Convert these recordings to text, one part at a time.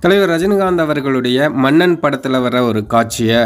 தலைவர் ரஜினிகாந்த் அவர்களுடைய மன்னன் படத்தில் வர ஒரு காட்சியை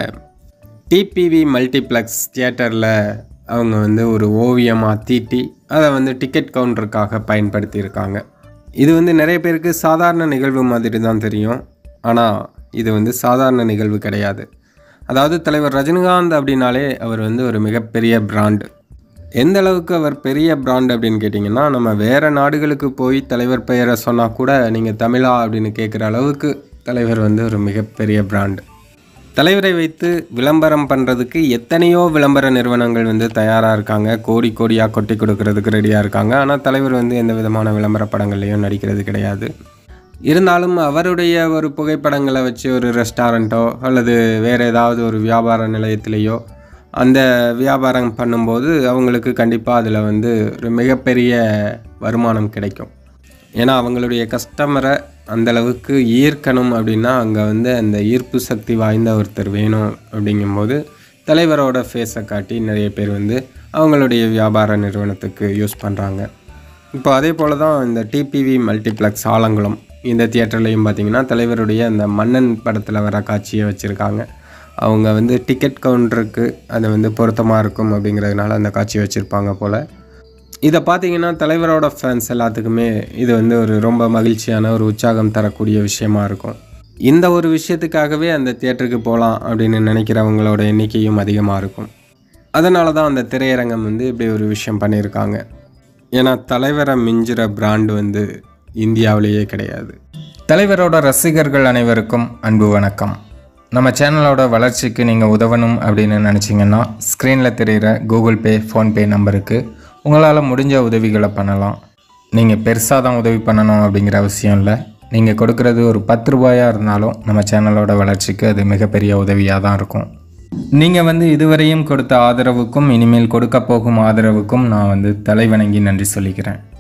டிபிவி மல்டிப்ளெக்ஸ் தியேட்டரில் அவங்க வந்து ஒரு ஓவியமாக தீட்டி அதை வந்து டிக்கெட் கவுண்டருக்காக பயன்படுத்தியிருக்காங்க இது வந்து நிறைய பேருக்கு சாதாரண நிகழ்வு மாதிரி தான் தெரியும் ஆனால் இது வந்து சாதாரண நிகழ்வு கிடையாது அதாவது தலைவர் ரஜினிகாந்த் அப்படின்னாலே அவர் வந்து ஒரு மிகப்பெரிய பிராண்டு எந்த அளவுக்கு அவர் பெரிய பிராண்ட் அப்படின்னு கேட்டிங்கன்னா நம்ம வேறு நாடுகளுக்கு போய் தலைவர் பெயரை சொன்னால் கூட நீங்கள் தமிழா அப்படின்னு கேட்குற அளவுக்கு தலைவர் வந்து ஒரு மிகப்பெரிய பிராண்டு தலைவரை வைத்து விளம்பரம் பண்ணுறதுக்கு எத்தனையோ விளம்பர நிறுவனங்கள் வந்து தயாராக இருக்காங்க கோடி கோடியாக கொட்டி கொடுக்கறதுக்கு ரெடியாக இருக்காங்க ஆனால் தலைவர் வந்து எந்த விதமான விளம்பர படங்கள்லையும் நடிக்கிறது கிடையாது இருந்தாலும் அவருடைய ஒரு புகைப்படங்களை வச்சு ஒரு ரெஸ்டாரண்ட்டோ அல்லது வேறு ஏதாவது ஒரு வியாபார நிலையத்திலேயோ அந்த வியாபாரம் பண்ணும்போது அவங்களுக்கு கண்டிப்பாக அதில் வந்து ஒரு மிகப்பெரிய வருமானம் கிடைக்கும் ஏன்னா அவங்களுடைய கஸ்டமரை அந்த அளவுக்கு ஈர்க்கணும் அப்படின்னா அங்கே வந்து அந்த ஈர்ப்பு சக்தி வாய்ந்த ஒருத்தர் வேணும் அப்படிங்கும்போது தலைவரோட ஃபேஸை காட்டி நிறைய பேர் வந்து அவங்களுடைய வியாபார நிறுவனத்துக்கு யூஸ் பண்ணுறாங்க இப்போ அதே போல் தான் இந்த டிபிவி மல்டிப்ளெக்ஸ் ஆலங்குளம் இந்த தியேட்டர்லையும் பார்த்தீங்கன்னா தலைவருடைய அந்த மன்னன் படத்தில் வர காட்சியை வச்சுருக்காங்க அவங்க வந்து டிக்கெட் கவுண்டருக்கு அது வந்து பொருத்தமாக இருக்கும் அப்படிங்கிறதுனால அந்த காட்சியை வச்சுருப்பாங்க போல் இதை பார்த்தீங்கன்னா தலைவரோட ஃபேன்ஸ் எல்லாத்துக்குமே இது வந்து ஒரு ரொம்ப மகிழ்ச்சியான ஒரு உற்சாகம் தரக்கூடிய விஷயமா இருக்கும் இந்த ஒரு விஷயத்துக்காகவே அந்த தியேட்டருக்கு போகலாம் அப்படின்னு நினைக்கிறவங்களோட எண்ணிக்கையும் அதிகமாக இருக்கும் அதனால தான் அந்த திரையரங்கம் வந்து இப்படி ஒரு விஷயம் பண்ணியிருக்காங்க ஏன்னா தலைவரை மிஞ்சுற பிராண்டு வந்து இந்தியாவிலேயே கிடையாது தலைவரோட ரசிகர்கள் அனைவருக்கும் அன்பு வணக்கம் நம்ம சேனலோட வளர்ச்சிக்கு நீங்கள் உதவணும் அப்படின்னு நினச்சிங்கன்னா ஸ்க்ரீனில் தெரிகிற கூகுள் பே ஃபோன்பே நம்பருக்கு உங்களால் முடிஞ்ச உதவிகளை பண்ணலாம் நீங்கள் பெருசாக தான் உதவி பண்ணணும் அப்படிங்கிற அவசியம் இல்லை நீங்கள் கொடுக்குறது ஒரு பத்து ரூபாயாக இருந்தாலும் நம்ம சேனலோட வளர்ச்சிக்கு அது மிகப்பெரிய உதவியாக தான் இருக்கும் நீங்கள் வந்து இதுவரையும் கொடுத்த ஆதரவுக்கும் இனிமேல் கொடுக்க போகும் ஆதரவுக்கும் நான் வந்து தலைவணங்கி நன்றி சொல்லிக்கிறேன்